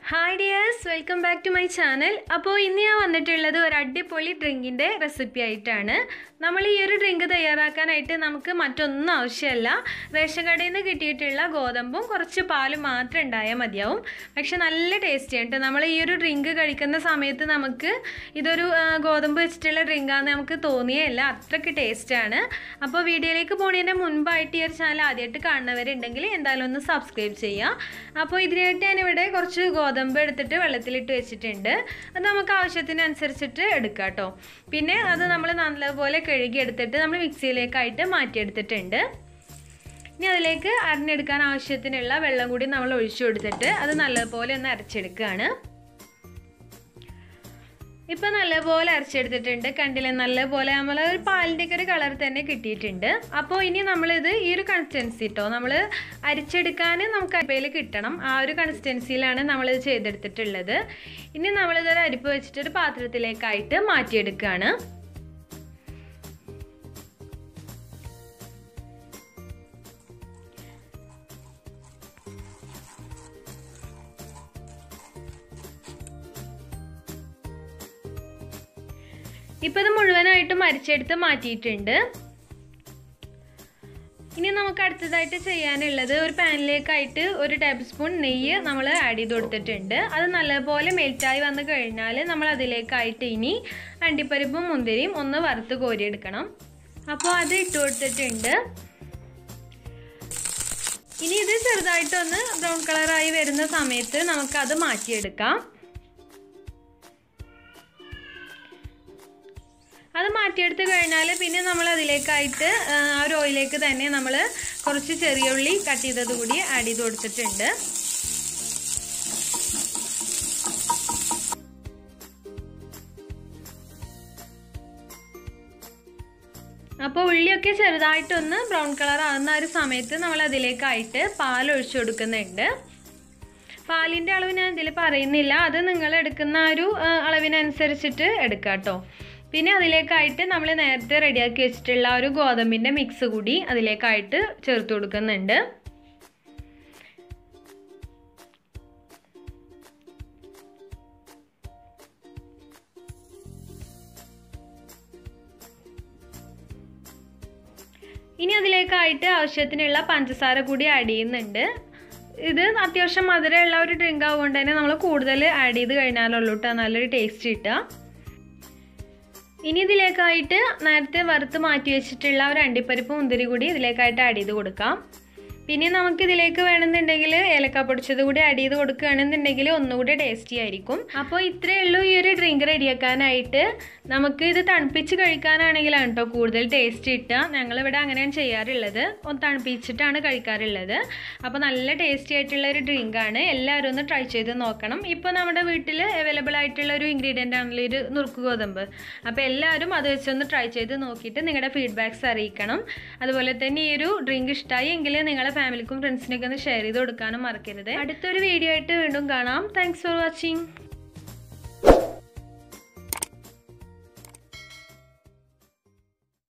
hi dears welcome back to my channel അപ്പോൾ ഇന്ന് ഞാൻ വന്നിട്ടുള്ളത് ഒരു അടിപൊളി ഡ്രിങ്കിൻ്റെ റെസിപ്പി ആയിട്ടാണ് നമ്മൾ ഈ ഒരു ഡ്രിങ്ക് തയ്യാറാക്കാനായിട്ട് നമുക്ക് മറ്റൊന്നും ആവശ്യമല്ല റേഷൻ കടയിൽ നിന്ന് കിട്ടിയിട്ടുള്ള ഗോതമ്പും കുറച്ച് പാലും മാത്രം ഉണ്ടായാൽ മതിയാവും പക്ഷെ നല്ല ടേസ്റ്റി ആയിട്ട് നമ്മൾ ഈ ഒരു ഡ്രിങ്ക് കഴിക്കുന്ന സമയത്ത് നമുക്ക് ഇതൊരു ആ, ഗോതമ്പ് വെച്ചിട്ടുള്ള ഡ്രിങ്കാന്ന് നമുക്ക് തോന്നിയല്ല അത്രയ്ക്ക് ടേസ്റ്റാണ് അപ്പോൾ വീഡിയോയിലേക്ക് പോണതിൻ്റെ മുൻപായിട്ട് ഈ ഒരു ചാനൽ ആദ്യമായിട്ട് കാണുന്നവരുണ്ടെങ്കിൽ എന്തായാലും ഒന്ന് സബ്സ്ക്രൈബ് ചെയ്യുക അപ്പോൾ ഇതിനായിട്ട് ഞാനിവിടെ കുറച്ച് ഗോതമ്പ് എടുത്തിട്ട് വെള്ളത്തിലിട്ട് വെച്ചിട്ടുണ്ട് അത് നമുക്ക് ആവശ്യത്തിനനുസരിച്ചിട്ട് എടുക്കാം കേട്ടോ പിന്നെ അത് നമ്മൾ നല്ലപോലെ കഴുകി എടുത്തിട്ട് നമ്മൾ മിക്സിയിലേക്കായിട്ട് മാറ്റിയെടുത്തിട്ടുണ്ട് ഇനി അതിലേക്ക് അരിഞ്ഞെടുക്കാൻ ആവശ്യത്തിനുള്ള വെള്ളം കൂടി നമ്മൾ ഒഴിച്ചു കൊടുത്തിട്ട് അത് നല്ലപോലെ ഒന്ന് അരച്ചെടുക്കുകയാണ് ഇപ്പം നല്ലപോലെ അരച്ചെടുത്തിട്ടുണ്ട് കണ്ടില്ലേ നല്ലപോലെ നമ്മൾ ഒരു പാലിൻ്റെ ഒക്കെ ഒരു കളർ തന്നെ കിട്ടിയിട്ടുണ്ട് അപ്പോൾ ഇനി നമ്മളിത് ഈ ഒരു കൺസിസ്റ്റൻസി കേട്ടോ നമ്മൾ അരിച്ചെടുക്കാൻ നമുക്ക് അരിപ്പയിൽ കിട്ടണം ആ ഒരു കൺസിസ്റ്റൻസിയിലാണ് നമ്മളിത് ചെയ്തെടുത്തിട്ടുള്ളത് ഇനി നമ്മളിതൊരു അരിപ്പ് വെച്ചിട്ട് ഒരു പാത്രത്തിലേക്കായിട്ട് മാറ്റിയെടുക്കുകയാണ് ഇപ്പം ഇത് മുഴുവനായിട്ടും അരിച്ചെടുത്ത് മാറ്റിയിട്ടുണ്ട് ഇനി നമുക്ക് അടുത്തതായിട്ട് ചെയ്യാനുള്ളത് ഒരു പാനിലേക്കായിട്ട് ഒരു ടേബിൾ സ്പൂൺ നെയ്യ് നമ്മൾ ആഡ് ചെയ്ത് കൊടുത്തിട്ടുണ്ട് അത് നല്ലപോലെ മെൽറ്റായി വന്നു കഴിഞ്ഞാൽ നമ്മൾ അതിലേക്കായിട്ട് ഇനി അണ്ടിപ്പരിപ്പും മുന്തിരിയും ഒന്ന് വറുത്ത് കോരിയെടുക്കണം അപ്പോൾ അത് ഇട്ട് കൊടുത്തിട്ടുണ്ട് ഇനി ഇത് ചെറുതായിട്ടൊന്ന് ബ്രൗൺ കളറായി വരുന്ന സമയത്ത് നമുക്കത് മാറ്റിയെടുക്കാം അത് മാറ്റിയെടുത്ത് കഴിഞ്ഞാൽ പിന്നെ നമ്മൾ അതിലേക്കായിട്ട് ആ ഒരു ഓയിലേക്ക് തന്നെ നമ്മൾ കുറച്ച് ചെറിയ ഉള്ളി കട്ട് ചെയ്തത് കൂടി ആഡ് ചെയ്ത് കൊടുത്തിട്ടുണ്ട് അപ്പോൾ ഉള്ളിയൊക്കെ ചെറുതായിട്ടൊന്ന് ബ്രൗൺ കളർ ആകുന്ന ഒരു സമയത്ത് നമ്മൾ അതിലേക്കായിട്ട് പാൽ ഒഴിച്ചു കൊടുക്കുന്നുണ്ട് പാലിൻ്റെ അളവ് ഞാൻ ഇതിൽ പറയുന്നില്ല അത് നിങ്ങൾ എടുക്കുന്ന ആ ഒരു ആ, അളവിനനുസരിച്ചിട്ട് എടുക്കാം കേട്ടോ പിന്നെ അതിലേക്കായിട്ട് നമ്മൾ നേരത്തെ റെഡിയാക്കി വെച്ചിട്ടുള്ള ആ ഒരു ഗോതമ്പിൻ്റെ മിക്സ് കൂടി അതിലേക്കായിട്ട് ചേർത്ത് കൊടുക്കുന്നുണ്ട് ഇനി അതിലേക്കായിട്ട് ആവശ്യത്തിനുള്ള പഞ്ചസാര കൂടി ആഡ് ചെയ്യുന്നുണ്ട് ഇത് അത്യാവശ്യം മധുരമുള്ള ഒരു ഡ്രിങ്ക് ആവുകൊണ്ട് തന്നെ നമ്മൾ കൂടുതൽ ആഡ് ചെയ്ത് കഴിഞ്ഞാലുള്ളൂ കേട്ടോ നല്ലൊരു ടേസ്റ്റ് കിട്ടുക ഇനി ഇതിലേക്കായിട്ട് നേരത്തെ വറുത്ത് മാറ്റി വെച്ചിട്ടുള്ള ഒരു അണ്ടിപ്പരിപ്പ് മുന്തിരി കൂടി ഇതിലേക്കായിട്ട് ആഡ് ചെയ്ത് കൊടുക്കാം പിന്നെ നമുക്ക് ഇതിലേക്ക് വേണമെന്നുണ്ടെങ്കിൽ ഏലക്ക പൊടിച്ചത് കൂടി ആഡ് ചെയ്ത് കൊടുക്കുകയാണെന്നുണ്ടെങ്കിൽ ഒന്നുകൂടി ടേസ്റ്റി ആയിരിക്കും അപ്പോൾ ഇത്രയേ ഉള്ളൂ ഈ ഒരു ഡ്രിങ്ക് റെഡിയാക്കാനായിട്ട് നമുക്ക് ഇത് തണുപ്പിച്ച് കഴിക്കാനാണെങ്കിലാണ് കേട്ടോ കൂടുതൽ ടേസ്റ്റ് കിട്ടുക ഞങ്ങളിവിടെ അങ്ങനെയാണ് ചെയ്യാറുള്ളത് ഒന്ന് തണുപ്പിച്ചിട്ടാണ് കഴിക്കാറുള്ളത് അപ്പോൾ നല്ല ടേസ്റ്റി ആയിട്ടുള്ള ഒരു ഡ്രിങ്കാണ് എല്ലാവരും ഒന്ന് ട്രൈ ചെയ്ത് നോക്കണം ഇപ്പോൾ നമ്മുടെ വീട്ടിൽ അവൈലബിൾ ആയിട്ടുള്ള ഒരു ഇൻഗ്രീഡിയൻ്റ് ആണല്ലോ ഒരു നുറുക്ക് ഗോതമ്പ് അപ്പോൾ എല്ലാവരും അത് വെച്ചൊന്ന് ട്രൈ ചെയ്ത് നോക്കിയിട്ട് നിങ്ങളുടെ ഫീഡ്ബാക്ക്സ് അറിയിക്കണം അതുപോലെ തന്നെ ഈ ഒരു ഡ്രിങ്ക് ഇഷ്ടമായി എങ്കിൽ നിങ്ങളുടെ ഫാമിലിക്കും ഫ്രണ്ട്സിനൊക്കെ ഒന്ന് ഷെയർ ചെയ്ത് കൊടുക്കാനും മറക്കരുത് അടുത്തൊരു വീഡിയോ ആയിട്ട് വീണ്ടും കാണാം താങ്ക്സ് ഫോർ വാച്ചിങ്